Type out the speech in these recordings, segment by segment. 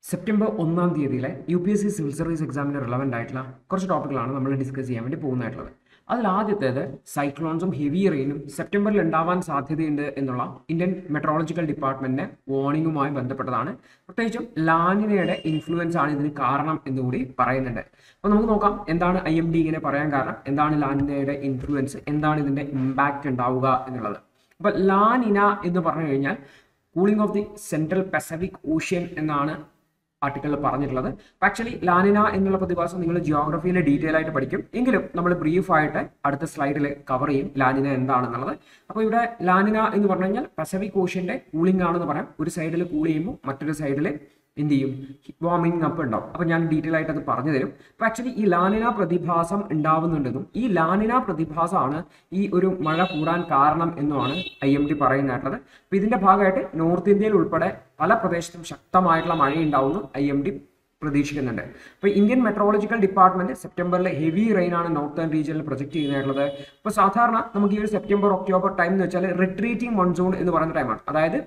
September ഒന്നാം തീയതിയിലെ U P S C civil service എക്സാമിന് റിലവൻ്റ് ആയിട്ടുള്ള കുറച്ച് ടോപ്പിക്കുകളാണ് നമ്മൾ ഡിസ്കസ് ചെയ്യാൻ വേണ്ടി പോകുന്നതായിട്ടുള്ളത് അതിൽ ആദ്യത്തേത് സൈക്ലോൺസും ഹെവി റെയിനും സെപ്റ്റംബറിൽ ഉണ്ടാവാൻ സാധ്യതയുണ്ട് എന്നുള്ള ഇന്ത്യൻ മെട്രോളജിക്കൽ ഡിപ്പാർട്ട്മെന്റിന്റെ വാർണിംഗുമായി ബന്ധപ്പെട്ടതാണ് പ്രത്യേകിച്ചും ലാനിനയുടെ ഇൻഫ്ലുവൻസ് ആണ് ഇതിന് കാരണം എന്നുകൂടി പറയുന്നുണ്ട് അപ്പോൾ നമുക്ക് നോക്കാം എന്താണ് ഐ എം ഡി ഇങ്ങനെ പറയാൻ കാരണം എന്താണ് ലാനിനയുടെ ഇൻഫ്ലുവൻസ് എന്താണ് ഇതിന്റെ ഇമ്പാക്റ്റ് ഉണ്ടാവുക എന്നുള്ളത് അപ്പോൾ ലാനിന എന്ന് പറഞ്ഞു കഴിഞ്ഞാൽ cooling of the central Pacific ocean എന്നാണ് ആർട്ടിക്കിളിൽ പറഞ്ഞിട്ടുള്ളത് ആക്ച്വലി ലാനിന എന്നുള്ള പ്രതിഭാസം നിങ്ങൾ ജിയോഗ്രഫിയിൽ ഡീറ്റെയിൽ ആയിട്ട് പഠിക്കും എങ്കിലും നമ്മൾ ബ്രീഫ് ആയിട്ട് അടുത്ത സ്ലൈഡിൽ കവർ ചെയ്യും ലാനിന എന്താണെന്നുള്ളത് അപ്പോൾ ഇവിടെ ലാനിന എന്ന് പറഞ്ഞു കഴിഞ്ഞാൽ പസഫിക് ഓഷ്യന്റെ കൂളിംഗ് ആണെന്ന് പറയാം ഒരു സൈഡിൽ കൂൾ ചെയ്യുമ്പോൾ മറ്റൊരു സൈഡിൽ എന്ത് ചെയ്യും വാർമിംഗ് അപ്പ് ഉണ്ടാവും അപ്പോൾ ഞാൻ ഡീറ്റെയിൽ ആയിട്ട് അത് പറഞ്ഞു തരും അപ്പോൾ ആക്ച്വലി ഈ ലാനിന പ്രതിഭാസം ഉണ്ടാവുന്നുണ്ടെന്നും ഈ ലാനിന പ്രതിഭാസമാണ് ഈ ഒരു മഴ കൂടാൻ കാരണം എന്നുമാണ് ഐ എം ഡി പറയുന്നതായിട്ടുള്ളത് അപ്പോൾ ഇതിന്റെ ഭാഗമായിട്ട് നോർത്ത് ഇന്ത്യയിൽ ഉൾപ്പെടെ പല പ്രദേശത്തും ശക്തമായിട്ടുള്ള മഴയുണ്ടാവുമെന്ന് ഐ എം ഡി പ്രതീക്ഷിക്കുന്നുണ്ട് അപ്പോൾ ഇന്ത്യൻ മെട്രോളജിക്കൽ ഡിപ്പാർട്ട്മെന്റ് സെപ്റ്റംബറിൽ ഹെവി റെയിൻ ആണ് നോർത്തേൺ റീജിയനിൽ പ്രൊജക്ട് ചെയ്യുന്നതായിട്ടുള്ളത് അപ്പോൾ സാധാരണ നമുക്ക് ഈ ഒരു സെപ്റ്റംബർ ഒക്ടോബർ ടൈം എന്ന് വെച്ചാൽ റിട്രീറ്റിംഗ് മൺസൂൺ എന്ന് പറയുന്ന ടൈമാണ് അതായത്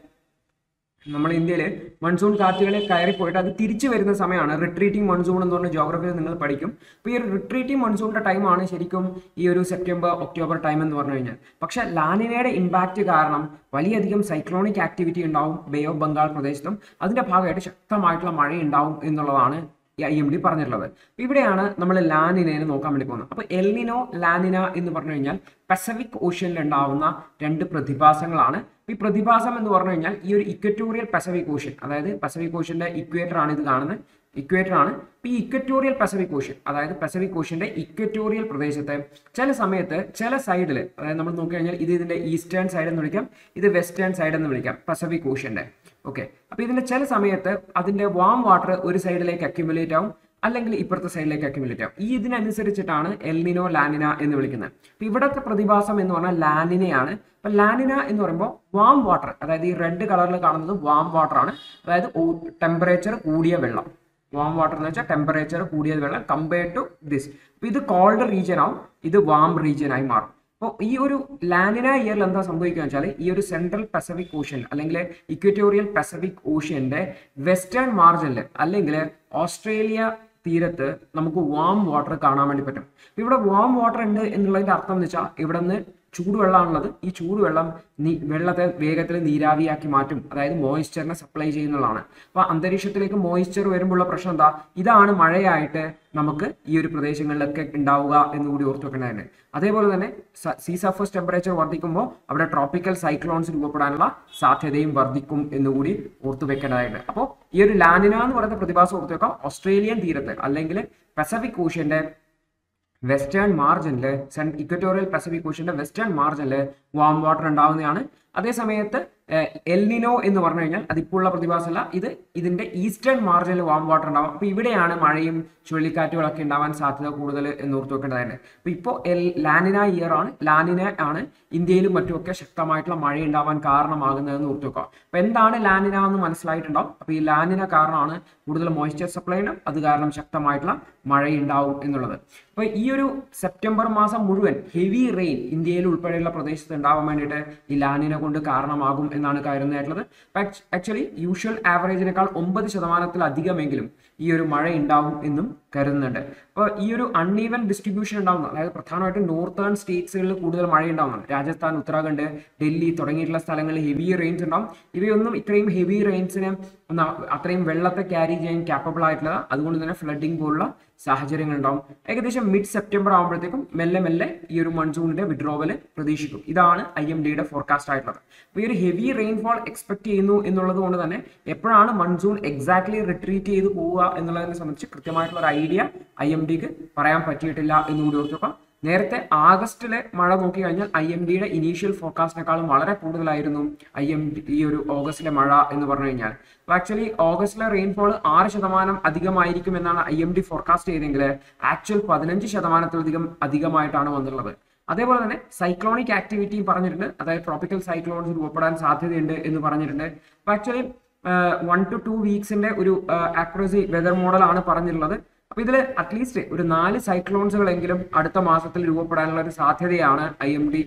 നമ്മൾ ഇന്ത്യയിൽ മൺസൂൺ കാറ്റുകൾ കയറി പോയിട്ട് അത് തിരിച്ചു വരുന്ന സമയമാണ് റിട്രീറ്റിംഗ് മൺസൂൺ എന്ന് പറഞ്ഞ ജോഗ്രഫിയിൽ നിങ്ങൾ പഠിക്കും അപ്പോൾ ഈ ഒരു റിട്രീറ്റിംഗ് മൺസൂണിന്റെ ടൈമാണ് ശരിക്കും ഈ ഒരു സെപ്റ്റംബർ ഒക്ടോബർ ടൈം എന്ന് പറഞ്ഞു കഴിഞ്ഞാൽ പക്ഷേ ലാനിനയുടെ ഇമ്പാക്റ്റ് കാരണം വലിയധികം സൈക്ലോണിക് ആക്ടിവിറ്റി ഉണ്ടാവും ബേ ഓഫ് ബംഗാൾ പ്രദേശത്തും അതിന്റെ ഭാഗമായിട്ട് ശക്തമായിട്ടുള്ള മഴ ഉണ്ടാവും എന്നുള്ളതാണ് ഐ എം ഡി പറഞ്ഞിട്ടുള്ളത് ഇവിടെയാണ് നമ്മൾ ലാനിനെ നോക്കാൻ വേണ്ടി പോകുന്നത് അപ്പോൾ എൽനിനോ ലാനിന എന്ന് പറഞ്ഞു കഴിഞ്ഞാൽ പസഫിക് ഓഷ്യനിൽ ഉണ്ടാവുന്ന രണ്ട് പ്രതിഭാസങ്ങളാണ് ഈ പ്രതിഭാസം എന്ന് പറഞ്ഞു കഴിഞ്ഞാൽ ഈ ഒരു ഇക്വറ്റോറിയൽ പസഫിക് ഓഷ്യൻ അതായത് പസഫിക് ഓഷ്യന്റെ ഇക്വേറ്റർ ആണ് ഇത് കാണുന്നത് ഇക്വേറ്റർ ആണ് ഈ ഇക്വറ്റോറിയൽ പസഫിക് ഓഷ്യൻ അതായത് പസഫിക് ഓഷ്യന്റെ ഇക്വറ്റോറിയൽ പ്രദേശത്ത് ചില സമയത്ത് ചില സൈഡിൽ അതായത് നമ്മൾ നോക്കി കഴിഞ്ഞാൽ ഇത് ഇതിന്റെ ഈസ്റ്റേൺ സൈഡ് എന്ന് വിളിക്കാം ഇത് വെസ്റ്റേൺ സൈഡ് എന്ന് വിളിക്കാം പസഫിക് ഓഷ്യന്റെ ഓക്കെ അപ്പൊ ഇതിന്റെ ചില സമയത്ത് അതിന്റെ വാം വാട്ടർ ഒരു സൈഡിലേക്ക് അക്യുമുലേറ്റ് ആവും അല്ലെങ്കിൽ ഇപ്പുറത്തെ സൈഡിലേക്ക് അക്യുമുലേറ്റ് ആവും ഈ ഇതിനനുസരിച്ചിട്ടാണ് എൽനിനോ ലാനിന എന്ന് വിളിക്കുന്നത് അപ്പൊ ഇവിടത്തെ പ്രതിഭാസം എന്ന് പറഞ്ഞാൽ ലാനിനയാണ് അപ്പൊ ലാനിന എന്ന് പറയുമ്പോൾ വാം വാട്ടർ അതായത് ഈ റെഡ് കളറിൽ കാണുന്നത് വാം വാട്ടർ ആണ് അതായത് ടെമ്പറേച്ചർ കൂടിയ വെള്ളം വാം വാട്ടർ എന്ന് വെച്ചാൽ ടെമ്പറേച്ചർ കൂടിയ വെള്ളം കമ്പയർഡ് ടു ദിസ് അപ്പൊ ഇത് കോൾഡ് റീജിയൻ ആവും ഇത് വാം റീജിയൻ ആയി മാറും അപ്പോൾ ഈ ഒരു ലാനിന ഇയറിൽ എന്താ സംഭവിക്കുക വെച്ചാൽ ഈ ഒരു സെൻട്രൽ പസഫിക് ഓഷ്യൻ അല്ലെങ്കിൽ ഇക്വറ്റോറിയൽ പസഫിക് ഓഷ്യന്റെ വെസ്റ്റേൺ മാർജിനിൽ അല്ലെങ്കിൽ ഓസ്ട്രേലിയ തീരത്ത് നമുക്ക് വാം വാട്ടർ കാണാൻ വേണ്ടി പറ്റും ഇവിടെ വാം വാട്ടർ ഉണ്ട് എന്നുള്ളതിന്റെ അർത്ഥം എന്ന് വെച്ചാൽ ഇവിടെ നിന്ന് ചൂടുവെള്ളമാണുള്ളത് ഈ ചൂടുവെള്ളം നീ വെള്ളത്തെ വേഗത്തിൽ നീരാവിയാക്കി മാറ്റും അതായത് മോയിസ്ചറിനെ സപ്ലൈ ചെയ്യുന്നതാണ് അപ്പൊ അന്തരീക്ഷത്തിലേക്ക് മോയിസ്ചർ വരുമ്പോഴുള്ള പ്രശ്നം എന്താ ഇതാണ് മഴയായിട്ട് നമുക്ക് ഈ ഒരു പ്രദേശങ്ങളിലൊക്കെ ഉണ്ടാവുക എന്ന് കൂടി ഓർത്തു വെക്കേണ്ടതുണ്ട് അതേപോലെ തന്നെ സീ സർഫസ് ടെമ്പറേച്ചർ വർദ്ധിക്കുമ്പോൾ അവിടെ ട്രോപ്പിക്കൽ സൈക്ലോൺസ് രൂപപ്പെടാനുള്ള സാധ്യതയും വർദ്ധിക്കും എന്നുകൂടി ഓർത്തു വെക്കേണ്ടതായിട്ടുണ്ട് അപ്പോൾ ഈ ഒരു ലാനിന എന്ന് പറയുന്ന പ്രതിഭാസം ഓർത്തു വെക്കാം ഓസ്ട്രേലിയൻ തീരത്ത് അല്ലെങ്കിൽ പസഫിക് ഓഷ്യന്റെ വെസ്റ്റേൺ മാർജിനിൽ സെൻ ഇക്വറ്റോറിയൽ പസഫിക് ഓഷ്യന്റെ വെസ്റ്റേൺ മാർജിനിൽ വാം വാട്ടർ ഉണ്ടാവുന്നതാണ് അതേ സമയത്ത് എൽനിനോ എന്ന് പറഞ്ഞു കഴിഞ്ഞാൽ അതിപ്പോഴുള്ള പ്രതിഭാസമല്ല ഇത് ഇതിന്റെ ഈസ്റ്റേൺ മാർജിനിൽ വാം വാട്ടർ ഉണ്ടാവും അപ്പൊ ഇവിടെയാണ് മഴയും ചുഴലിക്കാറ്റുകളൊക്കെ ഉണ്ടാവാൻ സാധ്യത കൂടുതൽ എന്ന് ഓർത്തു വെക്കേണ്ടതായിട്ട് അപ്പൊ ഇപ്പോൾ എൽ ലാനിന ഇയർ ആണ് ലാനിന ആണ് ഇന്ത്യയിലും മറ്റുമൊക്കെ ശക്തമായിട്ടുള്ള മഴ ഉണ്ടാവാൻ കാരണമാകുന്നതെന്ന് ഓർത്തു വെക്കുക അപ്പൊ എന്താണ് ലാനിന എന്ന് മനസ്സിലായിട്ടുണ്ടാവും അപ്പൊ ഈ ലാനിന കാരണമാണ് കൂടുതൽ മോയ്സ്ചർ സപ്ലൈ ഉണ്ടാവും അത് കാരണം ശക്തമായിട്ടുള്ള മഴ ഉണ്ടാവും എന്നുള്ളത് അപ്പൊ ഈ ഒരു സെപ്റ്റംബർ മാസം മുഴുവൻ ഹെവി റെയിൻ ഇന്ത്യയിൽ ഉൾപ്പെടെയുള്ള പ്രദേശത്ത് ഉണ്ടാവാൻ വേണ്ടിയിട്ട് ഈ ലാനിന കൊണ്ട് കാരണമാകും എന്നാണ് കരുതുന്നതായിട്ടുള്ളത് ആക്ച്വലി യൂഷ്വൽ ആവറേജിനേക്കാൾ ഒമ്പത് ശതമാനത്തിലധികമെങ്കിലും ഈ ഒരു മഴ ഉണ്ടാവും എന്നും കരുതുന്നുണ്ട് അപ്പോൾ ഈ ഒരു അൺഈവൻ ഡിസ്ട്രിബ്യൂഷൻ ഉണ്ടാവുന്നത് അതായത് പ്രധാനമായിട്ടും നോർത്തേൺ സ്റ്റേറ്റ്സുകളിൽ കൂടുതൽ മഴ ഉണ്ടാവുന്നുണ്ട് രാജസ്ഥാൻ ഉത്തരാഖണ്ഡ് ഡൽഹി തുടങ്ങിയിട്ടുള്ള സ്ഥലങ്ങളിൽ ഹെവി റെയിൻസ് ഉണ്ടാവും ഇവയൊന്നും ഇത്രയും ഹെവി റെയിൻസിന് അത്രയും വെള്ളത്തെ ക്യാരി ചെയ്യാൻ കാപ്പബിൾ ആയിട്ടുള്ളത് അതുകൊണ്ട് തന്നെ ഫ്ലഡിങ് പോലുള്ള സാഹചര്യങ്ങൾ ഉണ്ടാവും ഏകദേശം മിഡ് സെപ്റ്റംബർ ആകുമ്പോഴത്തേക്കും മെല്ലെ മെല്ലെ ഈ ഒരു മൺസൂണിന്റെ വിഡ്രോവൽ പ്രതീക്ഷിക്കും ഇതാണ് ഐ എം ഡിയുടെ ഫോർകാസ്റ്റ് ആയിട്ടുള്ളത് അപ്പോൾ ഈ ഒരു ഹെവി റെയിൻഫോൾ എക്സ്പെക്ട് ചെയ്യുന്നു എന്നുള്ളത് കൊണ്ട് തന്നെ എപ്പോഴാണ് മൺസൂൺ എക്സാക്ട്ലി റിട്രീറ്റ് ചെയ്ത് പോവുക എന്നുള്ളതിനെ സംബന്ധിച്ച് കൃത്യമായിട്ടുള്ള ഒരു ഐഡിയ ഐ എം ഡിക്ക് പറയാൻ പറ്റിയിട്ടില്ല എന്നുകൂടി ഓർത്ത് നോക്കാം നേരത്തെ ആഗസ്റ്റിലെ മഴ നോക്കി കഴിഞ്ഞാൽ ഐ എം ഡിയുടെ ഇനീഷ്യൽ ഫോർകാസ്റ്റിനേക്കാളും വളരെ കൂടുതലായിരുന്നു ഐ എം ഡി ഈ ഒരു ഓഗസ്റ്റിലെ മഴ എന്ന് പറഞ്ഞു കഴിഞ്ഞാൽ അപ്പോൾ ആക്ച്വലി ഓഗസ്റ്റിലെ റെയിൻഫോൾ ആറ് ശതമാനം അധികമായിരിക്കും എന്നാണ് ഐ എം ഡി ഫോർകാസ്റ്റ് ചെയ്തെങ്കിൽ ആക്ച്വൽ പതിനഞ്ച് ശതമാനത്തിലധികം അധികമായിട്ടാണ് വന്നിട്ടുള്ളത് അതേപോലെ തന്നെ സൈക്ലോണിക് ആക്ടിവിറ്റിയും പറഞ്ഞിട്ടുണ്ട് അതായത് ട്രോപ്പിക്കൽ സൈക്ലോൺസ് രൂപപ്പെടാൻ സാധ്യതയുണ്ട് എന്ന് പറഞ്ഞിട്ടുണ്ട് അപ്പോൾ ആക്ച്വലി വൺ ടു ടു വീക്സിന്റെ ഒരു ആക്യുറസി വെതർ മോഡലാണ് പറഞ്ഞിട്ടുള്ളത് അപ്പൊ ഇതിൽ അറ്റ്ലീസ്റ്റ് ഒരു നാല് സൈക്ലോൺസുകളെങ്കിലും അടുത്ത മാസത്തിൽ രൂപപ്പെടാനുള്ള ഒരു സാധ്യതയാണ് ഐ എം ഡി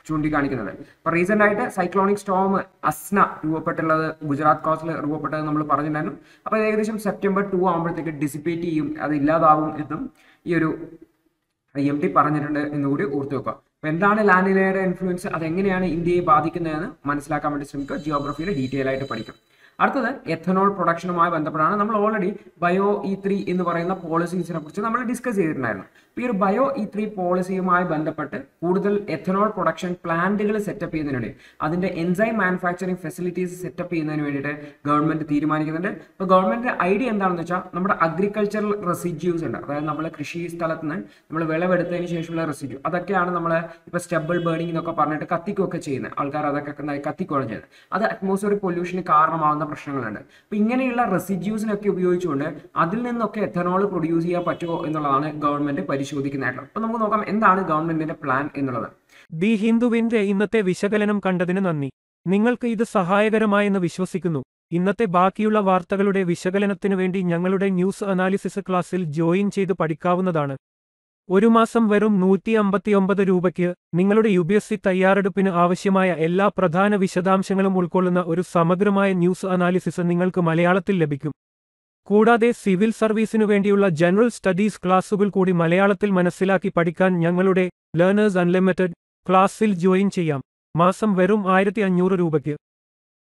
ചൂണ്ടിക്കാണിക്കുന്നത് അപ്പോൾ റീസെന്റ് ആയിട്ട് സൈക്ലോണിക് സ്റ്റോം അസ്ന രൂപപ്പെട്ടുള്ളത് ഗുജറാത്ത് കോസ്റ്റിൽ രൂപപ്പെട്ടത് നമ്മൾ പറഞ്ഞിട്ടുണ്ടായിരുന്നു അപ്പോൾ ഏകദേശം സെപ്റ്റംബർ ടു ആകുമ്പോഴത്തേക്ക് ഡിസിപ്പേറ്റ് ചെയ്യും അത് ഇല്ലാതാവും എന്നും ഈ ഒരു എം ടി പറഞ്ഞിട്ടുണ്ട് എന്നുകൂടി ഓർത്തു വെക്കുക അപ്പോൾ എന്താണ് ലാനിലയുടെ ഇൻഫ്ലുവൻസ് അതെങ്ങനെയാണ് ഇന്ത്യയെ ബാധിക്കുന്നതെന്ന് മനസ്സിലാക്കാൻ വേണ്ടി ശ്രമിക്കുക ജിയോഗ്രഫിയിൽ ഡീറ്റെയിൽ ആയിട്ട് പഠിക്കും അടുത്തത് എഥനോൾ പ്രൊഡക്ഷനുമായി ബന്ധപ്പെട്ടാണ് നമ്മൾ ഓൾറെഡി ബയോ ഇ ത്രീ എന്ന് പറയുന്ന പോളിസീസിനെ കുറിച്ച് നമ്മൾ ഡിസ്കസ് ചെയ്തിട്ടുണ്ടായിരുന്നു അപ്പോൾ ഈ ഒരു ബയോ ഇ ത്രീ പോളിസിയുമായി ബന്ധപ്പെട്ട് കൂടുതൽ എഥനോൾ പ്രൊഡക്ഷൻ പ്ലാന്റുകൾ സെറ്റപ്പ് ചെയ്യുന്നതിന് വേണ്ടി അതിന്റെ എൻസൈം മാനുഫാക്ചറിങ് ഫെസിലിറ്റീസ് സെറ്റപ്പ് ചെയ്യുന്നതിന് വേണ്ടിയിട്ട് ഗവൺമെന്റ് തീരുമാനിക്കുന്നുണ്ട് അപ്പോൾ ഗവൺമെന്റിന്റെ ഐഡിയ എന്താണെന്ന് വെച്ചാൽ നമ്മുടെ അഗ്രികൾച്ചറൽ റെസിഡ്യൂസ് ഉണ്ട് അതായത് നമ്മൾ കൃഷി സ്ഥലത്ത് നിന്ന് നമ്മൾ വിളവെടുത്തതിന് ശേഷമുള്ള റെസിഡ്യൂ അതൊക്കെയാണ് നമ്മൾ ഇപ്പോൾ സ്റ്റെബിൾ ബേണിംഗ് എന്നൊക്കെ പറഞ്ഞിട്ട് കത്തിക്കുകയൊക്കെ ചെയ്യുന്നത് ആൾക്കാർ അതൊക്കെ എന്തായി കത്തിക്കുകയാണ് ചെയ്യുന്നത് അത് അറ്റ്മോസ്ഫിയർ പൊല്യൂഷന് കാരണമാകുന്ന പ്രശ്നങ്ങളുണ്ട് അപ്പോൾ ഇങ്ങനെയുള്ള റെസിഡ്യൂസിനൊക്കെ ഉപയോഗിച്ചുകൊണ്ട് അതിൽ നിന്നൊക്കെ എഥനോൾ പ്രൊഡ്യൂസ് ചെയ്യാൻ പറ്റുമോ എന്നുള്ളതാണ് ഗവൺമെന്റ് പരിശോധിക്കുന്നതായിട്ടുള്ളത് അപ്പോൾ നമുക്ക് നോക്കാം എന്താണ് ഗവൺമെന്റിന്റെ പ്ലാൻ എന്നുള്ളത് ദി ഹിന്ദുവിന്റെ ഇന്നത്തെ വിശകലനം കണ്ടതിന് നന്ദി നിങ്ങൾക്ക് ഇത് സഹായകരമായെന്ന് വിശ്വസിക്കുന്നു ഇന്നത്തെ ബാക്കിയുള്ള വാർത്തകളുടെ വിശകലനത്തിനു വേണ്ടി ഞങ്ങളുടെ ന്യൂസ് അനാലിസിസ് ക്ലാസ്സിൽ ജോയിൻ ചെയ്ത് പഠിക്കാവുന്നതാണ് ഒരു മാസം വെറും നൂറ്റി അമ്പത്തിയൊമ്പത് രൂപയ്ക്ക് നിങ്ങളുടെ യു ബി എസ് സി തയ്യാറെടുപ്പിന് ആവശ്യമായ എല്ലാ പ്രധാന വിശദാംശങ്ങളും ഉൾക്കൊള്ളുന്ന ഒരു സമഗ്രമായ ന്യൂസ് അനാലിസിസ് നിങ്ങൾക്ക് മലയാളത്തിൽ ലഭിക്കും കൂടാതെ സിവിൽ സർവീസിനു വേണ്ടിയുള്ള ജനറൽ സ്റ്റഡീസ് ക്ലാസുകൾ കൂടി മലയാളത്തിൽ മനസ്സിലാക്കി പഠിക്കാൻ ഞങ്ങളുടെ ലേണേഴ്സ് അൺലിമിറ്റഡ് ക്ലാസ്സിൽ ജോയിൻ ചെയ്യാം മാസം വെറും ആയിരത്തി അഞ്ഞൂറ് രൂപയ്ക്ക്